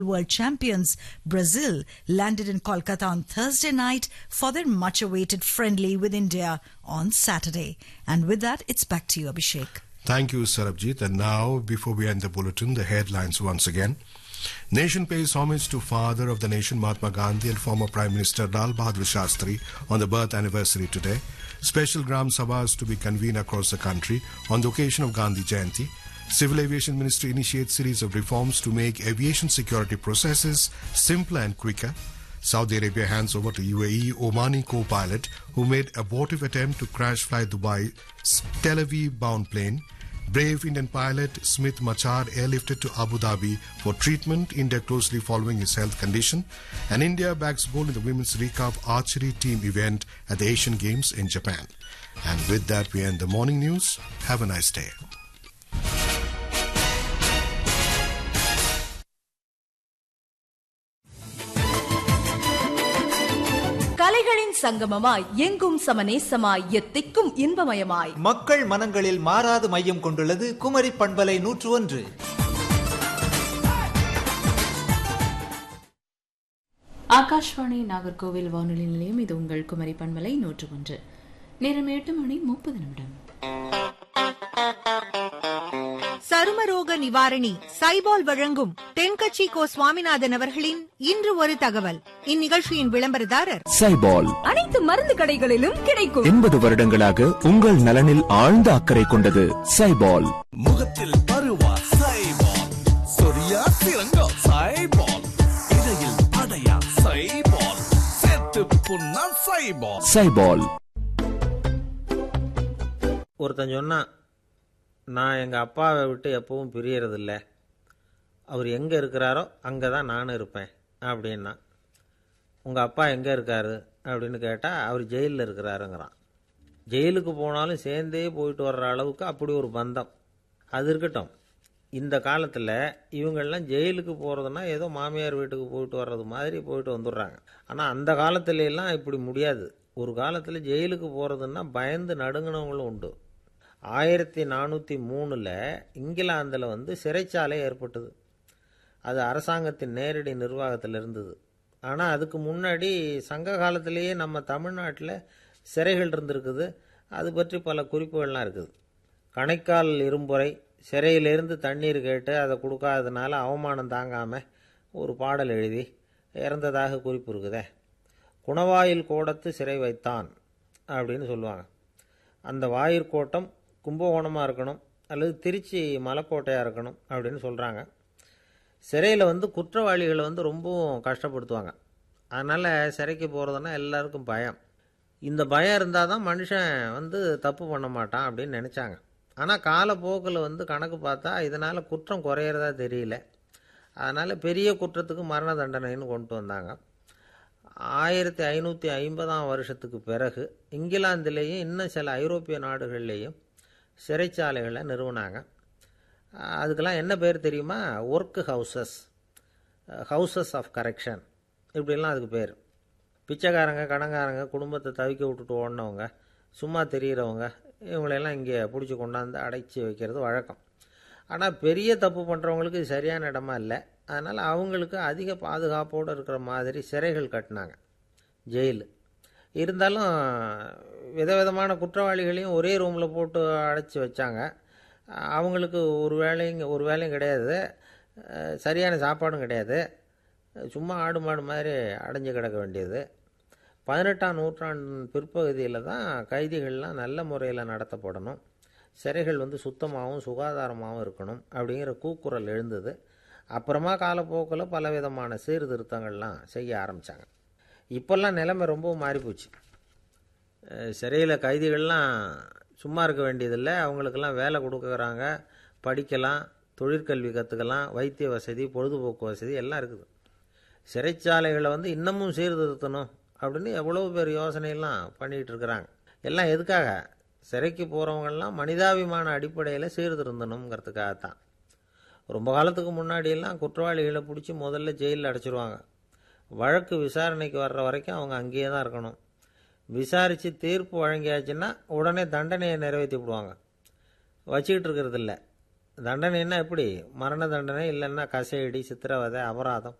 World champions Brazil landed in Kolkata on Thursday night for their much awaited friendly with India on Saturday. And with that, it's back to you, Abhishek. Thank you, Sarabjit. And now, before we end the bulletin, the headlines once again. Nation pays homage to father of the nation Mahatma Gandhi and former Prime Minister Lal Bahadur Shastri on the birth anniversary today. Special Gram Sabhas to be convened across the country on the occasion of Gandhi Jayanti. Civil Aviation Ministry initiates series of reforms to make aviation security processes simpler and quicker. Saudi Arabia hands over to UAE Omani co-pilot who made abortive attempt to crash fly Dubai Tel Aviv bound plane. Brave Indian pilot Smith Machar airlifted to Abu Dhabi for treatment. India closely following his health condition. And India bags gold in the women's recurve archery team event at the Asian Games in Japan. And with that, we end the morning news. Have a nice day. கலைகளின் சங்கமமாய் எங்கும் சமநேசமாய் எத்திக்கும் இன்பமயமாய் மக்கள் மனங்களில் மாறாது மையம் கொண்டுள்ளது குமரி பண்பலை நூற்று ஒன்று ஆகாஷ்வாணி நாகர்கோவில் வானொலி நிலையம் இது உங்கள் குமரி பண்பலை நூற்று ஒன்று நேரம் எட்டு மணி முப்பது நிமிடம் சருமரோக நிவாரணி சைபால் வழங்கும் தென்கட்சி கோ சுவாமிநாதன் அவர்களின் இன்று ஒரு தகவல் இந்நிகழ்ச்சியின் விளம்பரதாரர் சைபால் அனைத்து மருந்து கடைகளிலும் கிடைக்கும் எண்பது வருடங்களாக உங்கள் நலனில் ஆழ்ந்த அக்கறை கொண்டது சைபால் முகத்தில் பருவா சைபால் சொரியா சிறங்கோ சைபால் இடையில் அடையா சைபால் செத்து புண்ணா சைபால் சைபால் ஒருத்தன் சொன்னான் நான் எங்கள் அப்பாவை விட்டு எப்பவும் பிரியறதில்ல அவர் எங்கே இருக்கிறாரோ அங்கே தான் நானும் இருப்பேன் அப்படின்னா உங்கள் அப்பா எங்கே இருக்காரு அப்படின்னு கேட்டால் அவர் ஜெயிலில் இருக்கிறாருங்கிறான் ஜெயிலுக்கு போனாலும் சேர்ந்தே போயிட்டு வர்ற அளவுக்கு அப்படி ஒரு பந்தம் அது இருக்கட்டும் இந்த காலத்தில் இவங்கெல்லாம் ஜெயிலுக்கு போகிறதுனா ஏதோ மாமியார் வீட்டுக்கு போயிட்டு வர்றது மாதிரி போயிட்டு வந்துடுறாங்க ஆனால் அந்த காலத்துல எல்லாம் இப்படி முடியாது ஒரு காலத்தில் ஜெயிலுக்கு போகிறதுன்னா பயந்து நடுங்கினவங்களும் உண்டு ஆயிரத்தி நானூற்றி மூணில் இங்கிலாந்தில் வந்து சிறைச்சாலை ஏற்பட்டது அது அரசாங்கத்தின் நேரடி நிர்வாகத்தில் இருந்தது ஆனால் அதுக்கு முன்னாடி சங்க காலத்திலேயே நம்ம தமிழ்நாட்டில் சிறைகள் இருந்திருக்குது அது பற்றி பல குறிப்புகள்லாம் இருக்குது கணைக்கால் இரும்புரை சிறையிலேருந்து தண்ணீர் கேட்டு அதை கொடுக்காததுனால அவமானம் தாங்காமல் ஒரு பாடல் எழுதி இறந்ததாக குறிப்பு இருக்குதே குணவாயில் கோடத்து சிறை வைத்தான் அப்படின்னு சொல்லுவாங்க அந்த வாயிற்கோட்டம் கும்பகோணமாக இருக்கணும் அல்லது திருச்சி மலைக்கோட்டையாக இருக்கணும் அப்படின்னு சொல்கிறாங்க சிறையில் வந்து குற்றவாளிகளை வந்து ரொம்பவும் கஷ்டப்படுத்துவாங்க அதனால் சிறைக்கு போகிறதுனா எல்லாருக்கும் பயம் இந்த பயம் இருந்தால் தான் மனுஷன் வந்து தப்பு பண்ண மாட்டான் அப்படின்னு நினச்சாங்க ஆனால் காலப்போக்கில் வந்து கணக்கு பார்த்தா இதனால் குற்றம் குறையிறதா தெரியல அதனால் பெரிய குற்றத்துக்கு மரண தண்டனைன்னு கொண்டு வந்தாங்க ஆயிரத்தி ஐநூற்றி ஐம்பதாம் வருஷத்துக்கு பிறகு இங்கிலாந்துலேயும் இன்னும் சில ஐரோப்பிய நாடுகள்லேயும் சிறைச்சாலைகளை நிறுவனாங்க அதுக்கெல்லாம் என்ன பேர் தெரியுமா work houses houses of correction இப்படிலாம் அதுக்கு பேர் பிச்சைக்காரங்க கடங்காரங்க குடும்பத்தை தவிக்க விட்டுட்டு ஓடினவங்க சும்மா தெரிகிறவங்க இவங்களெல்லாம் இங்கே பிடிச்சி கொண்டாந்து அடைச்சி வைக்கிறது வழக்கம் ஆனால் பெரிய தப்பு பண்ணுறவங்களுக்கு இது சரியான இடமா இல்லை அதனால் அவங்களுக்கு அதிக பாதுகாப்போடு இருக்கிற மாதிரி சிறைகள் கட்டினாங்க ஜெயிலு இருந்தாலும் விதவிதமான குற்றவாளிகளையும் ஒரே ரூமில் போட்டு அடைச்சி வச்சாங்க அவங்களுக்கு ஒரு வேலையும் ஒரு வேலையும் கிடையாது சரியான சாப்பாடும் கிடையாது சும்மா ஆடு மாடு மாதிரி அடைஞ்சு கிடக்க வேண்டியது பதினெட்டாம் நூற்றாண்டு பிற்பகுதியில் தான் கைதிகள்லாம் நல்ல முறையில் நடத்தப்படணும் சிறைகள் வந்து சுத்தமாகவும் சுகாதாரமாகவும் இருக்கணும் அப்படிங்கிற கூக்குரல் எழுந்தது அப்புறமா காலப்போக்கில் பலவிதமான சீர்திருத்தங்கள்லாம் செய்ய ஆரம்பித்தாங்க இப்போல்லாம் நிலைமை ரொம்பவும் மாறிப்போச்சு சிறையில் கைதிகள்லாம் சும்மா இருக்க வேண்டியதில்லை அவங்களுக்கெல்லாம் வேலை கொடுக்குறாங்க படிக்கலாம் தொழிற்கல்வி கற்றுக்கலாம் வைத்திய வசதி பொழுதுபோக்கு வசதி எல்லாம் இருக்குது சிறைச்சாலைகளை வந்து இன்னமும் சீர்திருத்தணும் அப்படின்னு எவ்வளோ பேர் யோசனையெல்லாம் பண்ணிகிட்டு இருக்கிறாங்க எல்லாம் எதுக்காக சிறைக்கு போகிறவங்கெல்லாம் மனிதாபிமான அடிப்படையில் சீர்திருந்தணுங்கிறதுக்காகத்தான் ரொம்ப காலத்துக்கு முன்னாடியெல்லாம் குற்றவாளிகளை பிடிச்சி முதல்ல ஜெயிலில் அடைச்சிருவாங்க வழக்கு விசாரணைக்கு வர்ற வரைக்கும் அவங்க அங்கேயே தான் இருக்கணும் விசாரித்து தீர்ப்பு வழங்கியாச்சுன்னா உடனே தண்டனையை நிறைவேற்றி விடுவாங்க வச்சுக்கிட்டு இருக்கிறது இல்லை தண்டனைன்னா எப்படி மரண தண்டனை இல்லைன்னா கசையடி சித்திரவதை அபராதம்